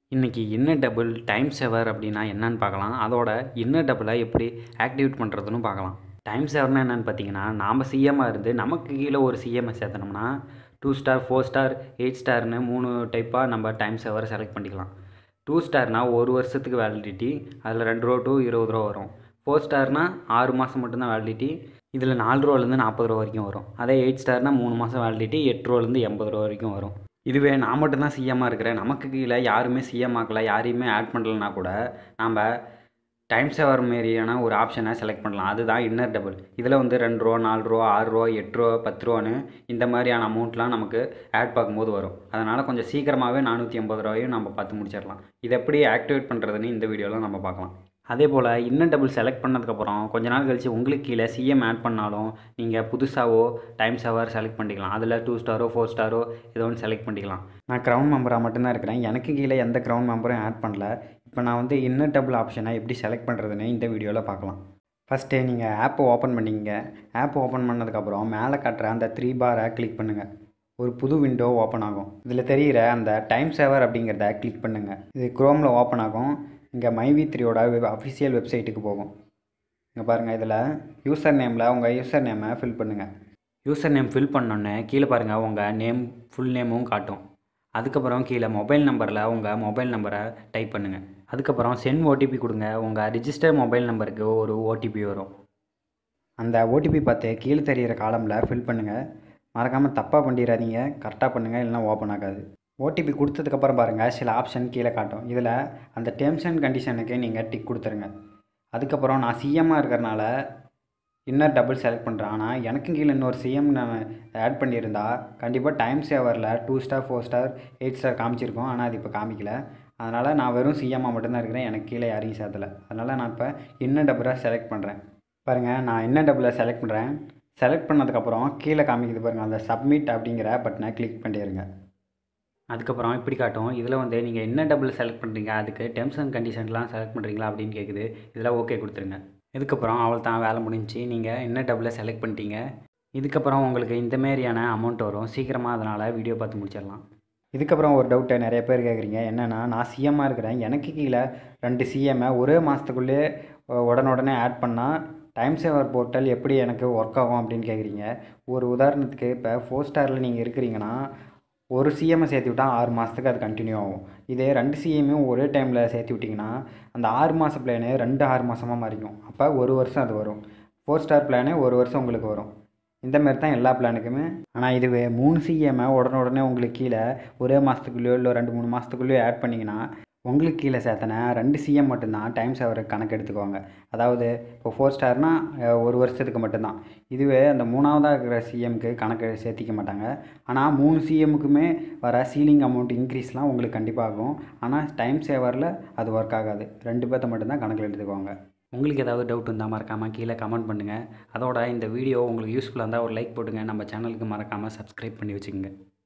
இன்றைக்கி inner double time சேவர் அப்படின்னா என்னன்னு பார்க்கலாம் அதோட இன்னர் டபுளை எப்படி ஆக்டிவேட் பண்ணுறதுன்னு பார்க்கலாம் டைம் சேவர்னா என்னென்னு பார்த்தீங்கன்னா நாம் சிஎம்மாக இருந்து நமக்கு கீழே ஒரு சிஎம்ஐ சேர்த்தனோம்னா two star four star eight ஸ்டார்னு மூணு டைப்பாக நம்ம டைம் சேவரை செலக்ட் பண்ணிக்கலாம் டூ ஸ்டார்னால் ஒரு வருஷத்துக்கு வேலிடிட்டி அதில் ரெண்டு ரூபா டு இருபது ரூபா வரும் ஃபோர் ஸ்டார்னால் ஆறு மாதம் மட்டும்தான் வேலிடிட்டி இதில் நாலு ரூபாலேருந்து நாற்பது ரூபா வரைக்கும் வரும் அதே எயிட் ஸ்டார்னால் மூணு மாதம் வேலிடிட்டி எட்டு ரூபாலேருந்து எண்பது ரூபா வரைக்கும் வரும் இதுவே நான் மட்டும்தான் சிஎம்மாக இருக்கிறேன் நமக்கு கீழே யாருமே சிஎம் ஆக்கல யாரையுமே ஆட் பண்ணலனா கூட நம்ம டைம் சேவர் மாரியான ஒரு ஆப்ஷனை செலக்ட் பண்ணலாம் அதுதான் இன்னர் டபுள் இதில் வந்து ரெண்டு ரூபா நாலு ரூபா ஆறு ரூபா எட்டு ரூபா பத்து ரூபான்னு இந்த மாதிரியான அமௌண்ட்லாம் நமக்கு ஆட் பார்க்கும்போது வரும் அதனால் கொஞ்சம் சீக்கிரமாகவே நானூற்றி ஐம்பது ரூபாயும் நம்ம பார்த்து முடிச்சிடலாம் இதை எப்படி ஆக்டிவேட் பண்ணுறதுன்னு இந்த வீடியோவில் நம்ம பார்க்கலாம் அதே போல் இன்னர் டபுள் செலக்ட் பண்ணதுக்கப்புறம் கொஞ்ச நாள் கழித்து உங்களுக்கு கீழே சிஎம் ஆட் பண்ணாலும் நீங்கள் புதுசாகவோ டைம் சேவர் செலக்ட் பண்ணிக்கலாம் அதில் டூ ஸ்டாரோ ஃபோர் ஸ்டாரோ ஏதோ ஒன்று செலக்ட் பண்ணிக்கலாம் நான் க்ரௌன் மெம்பராக மட்டும்தான் இருக்கிறேன் எனக்கு கீழே எந்த க்ரௌன் மெம்பரும் ஆட் பண்ணல இப்போ நான் வந்து இன்னர் டபுள் ஆப்ஷனை எப்படி செலக்ட் பண்ணுறதுன்னு இந்த வீடியோவில் பார்க்கலாம் ஃபஸ்ட்டு நீங்கள் ஆப்பை ஓப்பன் பண்ணிங்க ஆப் ஓப்பன் பண்ணதுக்கப்புறம் மேலே காட்டுற அந்த த்ரீ பாரை கிளிக் பண்ணுங்கள் ஒரு புது விண்டோ ஓப்பன் ஆகும் இதில் தெரிகிற அந்த டைம் சேவர் அப்படிங்கிறத கிளிக் பண்ணுங்கள் இது க்ரோமில் ஓப்பன் ஆகும் இங்கே மைவி த்ரீயோட வெப் அஃபிஷியல் வெப்சைட்டுக்கு போகும் இங்கே பாருங்கள் இதில் யூசர் நேமில் உங்கள் யூசர் நேமை ஃபில் பண்ணுங்கள் யூசர் நேம் ஃபில் பண்ணோன்னே கீழே பாருங்கள் உங்கள் நேம் ஃபுல் நேமும் காட்டும் அதுக்கப்புறம் கீழே மொபைல் நம்பரில் உங்கள் மொபைல் நம்பரை டைப் பண்ணுங்கள் அதுக்கப்புறம் சென்ட் ஓடிபி கொடுங்க உங்கள் ரிஜிஸ்டர் மொபைல் நம்பருக்கு ஒரு ஓடிபி வரும் அந்த ஓடிபி பார்த்து கீழே தெரிகிற காலமில் ஃபில் பண்ணுங்கள் மறக்காமல் தப்பாக பண்ணிடாதீங்க கரெக்டாக பண்ணுங்கள் இல்லைனா ஓப்பன் ஆகாது ஓடிபி கொடுத்ததுக்கப்புறம் பாருங்கள் சில ஆப்ஷன் கீழே காட்டும் இதில் அந்த டேர்ம்ஸ் அண்ட் கண்டிஷனுக்கு நீங்கள் டிக் கொடுத்துருங்க அதுக்கப்புறம் நான் சிஎம்மாக இருக்கிறனால இன்னர் டபுள் செலக்ட் பண்ணுறேன் ஆனால் எனக்கும் கீழே இன்னொரு சிஎம் நான் ஆட் பண்ணியிருந்தா கண்டிப்பாக டைம் சேவரில் two star four star eight star காமிச்சிருக்கோம் ஆனால் அது இப்போ காமிக்கல அதனால் நான் வெறும் சிஎம்மாக மட்டும்தான் இருக்கிறேன் எனக்கு கீழே யாரையும் சேர்த்தலை அதனால் நான் இப்போ இன்னர் டபுளாக செலக்ட் பண்ணுறேன் பாருங்கள் நான் இன்னர் டபுளை செலக்ட் பண்ணுறேன் செலக்ட் பண்ணதுக்கப்புறம் கீழே காமிக்குது பாருங்கள் அந்த சப்மிட் அப்படிங்கிற பட்டனை கிளிக் பண்ணிடுங்க அதுக்கப்புறம் இப்படி காட்டும் இதில் வந்து நீங்கள் என்ன டபுள் செலக்ட் பண்ணுறீங்க அதுக்கு டெர்ம்ஸ் அண்ட் கண்டிஷன்லாம் செலக்ட் பண்ணுறீங்களா அப்படின்னு கேட்குது இதில் ஓகே கொடுத்துருங்க இதுக்கப்புறம் அவள் தான் வேலை முடிஞ்சு நீங்கள் என்ன டபுளை செலக்ட் பண்ணிட்டீங்க இதுக்கப்புறம் உங்களுக்கு இந்த மாதிரியான அமௌண்ட் வரும் சீக்கிரமாக அதனால் வீடியோ பார்த்து முடிச்சிடலாம் இதுக்கப்புறம் ஒரு டவுட்டை நிறைய பேர் கேட்குறீங்க என்னென்னா நான் சிஎம்மாக இருக்கிறேன் எனக்கு கீழே ரெண்டு சிஎம்மை ஒரே மாதத்துக்குள்ளே உடனுடனே ஆட் பண்ணால் டைம் சேவர் போர்ட்டல் எப்படி எனக்கு ஒர்க் ஆகும் அப்படின்னு கேட்குறீங்க ஒரு உதாரணத்துக்கு இப்போ ஃபோர் ஸ்டாரில் நீங்கள் இருக்கிறீங்கன்னா ஒரு சிஎம்மை சேர்த்து விட்டால் ஆறு மாதத்துக்கு அது கண்டினியூ ஆகும் இதே ரெண்டு சிஎம்மையும் ஒரே டைமில் சேர்த்து விட்டிங்கன்னா அந்த ஆறு மாத பிளானு ரெண்டு ஆறு மாதமாக மாறிக்கும் அப்போ ஒரு வருஷம் அது வரும் ஃபோர் ஸ்டார் பிளானு ஒரு வருஷம் உங்களுக்கு வரும் இந்த மாதிரி தான் எல்லா பிளானுக்குமே ஆனால் இதுவே மூணு சிஎம்ஐ உடனே உடனே உங்களுக்கு கீழே ஒரே மாதத்துக்குள்ளேயோ இல்லை ரெண்டு மூணு மாதத்துக்குள்ளேயோ ஆட் பண்ணிங்கன்னா உங்களுக்கு கீழே சேர்த்தன ரெண்டு சிஎம் மட்டும்தான் டைம் சேவருக்கு கணக்கு எடுத்துக்குவாங்க அதாவது இப்போ ஃபோர் ஸ்டார்னால் ஒரு வருஷத்துக்கு மட்டும்தான் இதுவே அந்த மூணாவதாக இருக்கிற சிஎம்க்கு கணக்கு சேர்த்திக்க மாட்டாங்க ஆனால் மூணு சிஎம்முக்குமே வர சீலிங் அமௌண்ட் இன்க்ரீஸ்லாம் உங்களுக்கு கண்டிப்பாக ஆகும் ஆனால் டைம் சேவரில் அது ஒர்க் ஆகாது ரெண்டு பேர்த்த மட்டும்தான் கணக்கில் எடுத்துக்குவாங்க உங்களுக்கு ஏதாவது டவுட் இருந்தால் மறக்காமல் கீழே கமெண்ட் பண்ணுங்கள் அதோட இந்த வீடியோ உங்களுக்கு யூஸ்ஃபுல்லாக இருந்தால் ஒரு லைக் போட்டுங்க நம்ம சேனலுக்கு மறக்காமல் சப்ஸ்கிரைப் பண்ணி வச்சுக்கோங்க